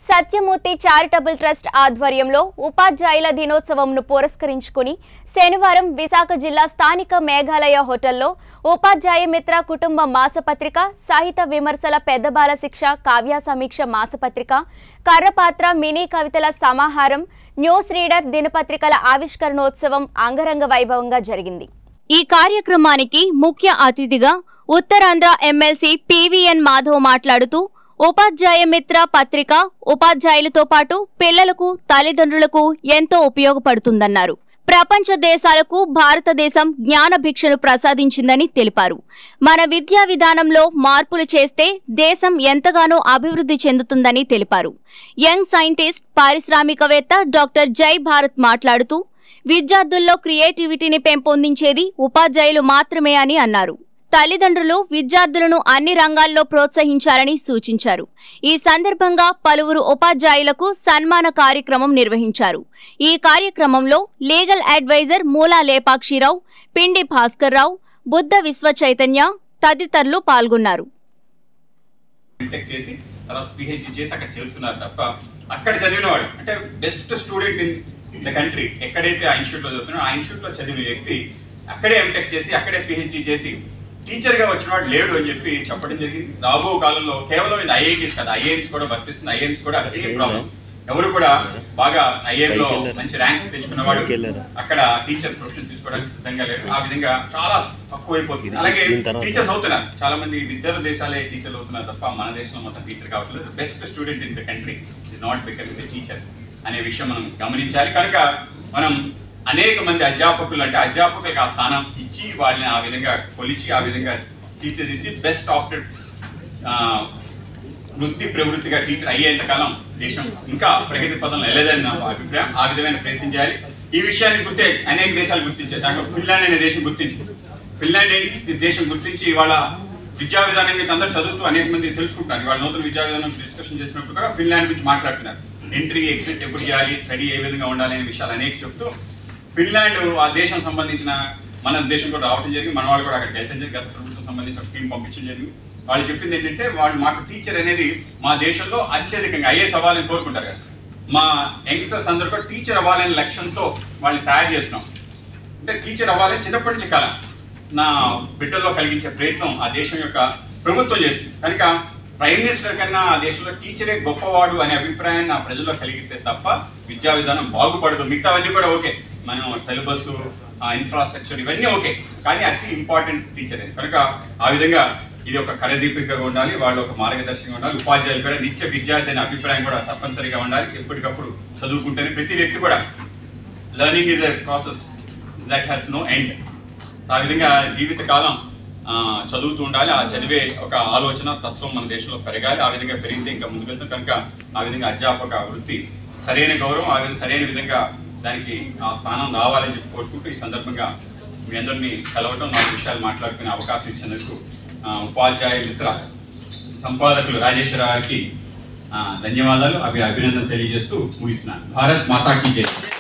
Satyamurthy charitable trust ఆధ్వర్యంలో ఉపాధ్యాయుల దినోత్సవంను పురస్కరించుకుని శనివారం విశాఖ జిల్లా స్థానిక మేఘాలయ హోటల్లో ఉపాధ్యాయ మిత్ర కుటుంబ మాసపత్రిక సాహిత్య విమర్శల పెద్దబాల శిక్ష కావ్య సమీక్ష మాసపత్రిక కర్రపాత్ర మినీ కవితల సమాహారం న్యూస్ రీడర్ దినపత్రికల ఆవిష్కరణోత్సవం అంగరంగ వైభవంగా జరిగింది ఈ కార్యక్రమానికి ముఖ్య అతిథిగా ఉత్తరాంధ్ర ఎమ్మెల్సీ పివిఎన్ మాధవ్ మాట్లాడుతూ ఉపాధ్యాయ మిత్ర పత్రిక ఉపాధ్యాయులతో పాటు పిల్లలకు తల్లిదండ్రులకు ఎంతో ఉపయోగపడుతుందన్నారు ప్రపంచ దేశాలకు భారతదేశం జ్ఞాన భిక్షను ప్రసాదించిందని తెలిపారు మన విద్యా విధానంలో మార్పులు చేస్తే దేశం ఎంతగానో అభివృద్ధి చెందుతుందని తెలిపారు యంగ్ సైంటిస్ట్ పారిశ్రామికవేత్త డాక్టర్ జై భారత్ మాట్లాడుతూ విద్యార్థుల్లో క్రియేటివిటీని పెంపొందించేది ఉపాధ్యాయులు మాత్రమే అని అన్నారు తల్లిదండ్రులు విద్యార్థులను అన్ని రంగాల్లో ప్రోత్సహించాలని సూచించారు ఈ సందర్భంగా పలువురు ఉపాధ్యాయులకు సన్మాన కార్యక్రమం నిర్వహించారు ఈ కార్యక్రమంలో లీగల్ అడ్వైజర్ మూలా లేపాక్షిరావు పిండి భాస్కర్రావు బుద్ధ విశ్వ చైతన్య తదితరులు పాల్గొన్నారు ఎంటెక్ చేసి తర్వాత పిహెచ్డి చేసి అక్కడ చేస్తున్నారు తప్ప అక్కడ చదివినవాడు అంటే best student in the country ఎక్కడైతే ఆ ఇన్స్టిట్యూట్ లో చదువుతున్నాడో ఆ ఇన్స్టిట్యూట్ లో చదివిన వ్యక్తి అక్కడే ఎంటెక్ చేసి అక్కడే పిహెచ్డి చేసి టీచర్ గా వచ్చినవాడు లేడు అని చెప్పి చెప్పడం జరిగింది రాబో కాలంలో కేవలం ఇది ఐఐటీస్ కదా ఐఐఎంస్ కూడా వర్తిస్తుంది ఐఐఎంస్ కూడా అదే ప్రాబ్లం ఎవరు కూడా బాగా ఐఏఎం లో మంచి ర్యాంక్ తెచ్చుకున్నవాడు అక్కడ టీచర్ ప్రొఫెషన్ తీసుకోవడానికి సిద్ధంగా లేరు ఆ విధంగా చాలా తక్కువైపోతుంది అలాగే టీచర్స్ అవుతున్నారు చాలా మంది ఇతర దేశాలే టీచర్లు అవుతున్నారు తప్ప మన దేశంలో మొత్తం టీచర్ కావట్లేదు best student in the country is not becoming the teacher అనే విషయం మనం గమనించాలి కనుక మనం అనేక మంది అధ్యాపకులు అంటే అధ్యాపకులకు ఆ స్థానం ఇచ్చి వాళ్ళని ఆ విధంగా కొలిచి ఆ విధంగా తీర్చిదిద్ది బెస్ట్ ఆప్టెడ్ వృత్తి ప్రవృత్తిగా టీచర్ అయ్యేంత కాలం దేశం ఇంకా ప్రగతి పదంలో వెళ్ళదని నా అభిప్రాయం ఆ విధమైన ప్రయత్నం చేయాలి ఈ విషయాన్ని గుర్తే అనేక దేశాలు గుర్తించాయి దాంట్లో ఫిన్లాండ్ అనే దేశం గుర్తించింది ఫిన్లాండ్ అనే దేశం గుర్తించి ఇవాళ విద్యా విధానం గురించి అందరూ చదువుతూ అనేక మంది తెలుసుకుంటున్నారు ఇవాళ నూతన విద్యా విధానం డిస్కషన్ చేసినప్పుడు కూడా ఫిన్లాండ్ గురించి మాట్లాడుతున్నారు ఎంట్రీ ఎగ్జిట్ ఎప్పుడు చేయాలి స్టడీ ఏ విధంగా ఉండాలి అనే విషయాలు అనేక చెప్తూ ఫిన్లాండ్ ఆ దేశం సంబంధించిన మన దేశం కూడా రావడం జరిగింది మన వాళ్ళు కూడా అక్కడికి వెళ్తాం జరిగింది గత ప్రభుత్వం సంబంధించిన స్కీమ్ పంపించడం జరిగింది వాళ్ళు చెప్పింది ఏంటంటే వాళ్ళు మాకు టీచర్ అనేది మా దేశంలో అత్యధికంగా ఐఏఎస్ అవ్వాలని కోరుకుంటారు కదా మా యంగ్స్టర్స్ అందరూ కూడా టీచర్ అవ్వాలనే లక్ష్యంతో వాళ్ళని తయారు చేస్తున్నాం అంటే టీచర్ అవ్వాలని చిన్నప్పటి నుంచి కాలం నా బిడ్డల్లో కలిగించే ప్రయత్నం ఆ దేశం యొక్క ప్రభుత్వం చేస్తుంది కనుక ప్రైమ్ మినిస్టర్ కన్నా ఆ దేశంలో టీచరే గొప్పవాడు అనే అభిప్రాయాన్ని ఆ ప్రజల్లో కలిగిస్తే తప్ప విద్యా విధానం బాగుపడదు మిగతావన్నీ కూడా ఓకే మనం సిలబస్ ఇన్ఫ్రాస్ట్రక్చర్ ఇవన్నీ ఓకే కానీ అతి ఇంపార్టెంట్ టీచర్ కనుక ఆ విధంగా ఇది ఒక కరదీపికగా ఉండాలి వాళ్ళు ఒక మార్గదర్శకంగా ఉండాలి ఉపాధ్యాయులు కూడా నిత్య విద్యార్థి అనే అభిప్రాయం కూడా తప్పనిసరిగా ఉండాలి ఎప్పటికప్పుడు చదువుకుంటేనే ప్రతి వ్యక్తి కూడా learning is a process that has no end ఆ విధంగా జీవితకాలం ఆ, చదువుతూ ఉండాలి ఆ చదివే ఒక ఆలోచన తత్వం మన దేశంలో పెరగాలి ఆ విధంగా పెరిగితే ఇంకా ముందుకెళ్తాం కనుక ఆ విధంగా అధ్యాపక వృత్తి సరైన గౌరవం ఆ విధంగా సరైన విధంగా దానికి ఆ స్థానం రావాలని చెప్పి కోరుకుంటూ ఈ సందర్భంగా మీ అందరినీ కలవటం నాలుగు విషయాలు మాట్లాడుకునే అవకాశం ఇచ్చినందుకు ఆ, ఉపాధ్యాయ మిత్ర సంపాదకులు రాజేశ్వర గారికి ఆ, ధన్యవాదాలు అవి అభినందన తెలియజేస్తూ ముగిస్తున్నాను భారత్ మాతాకి జై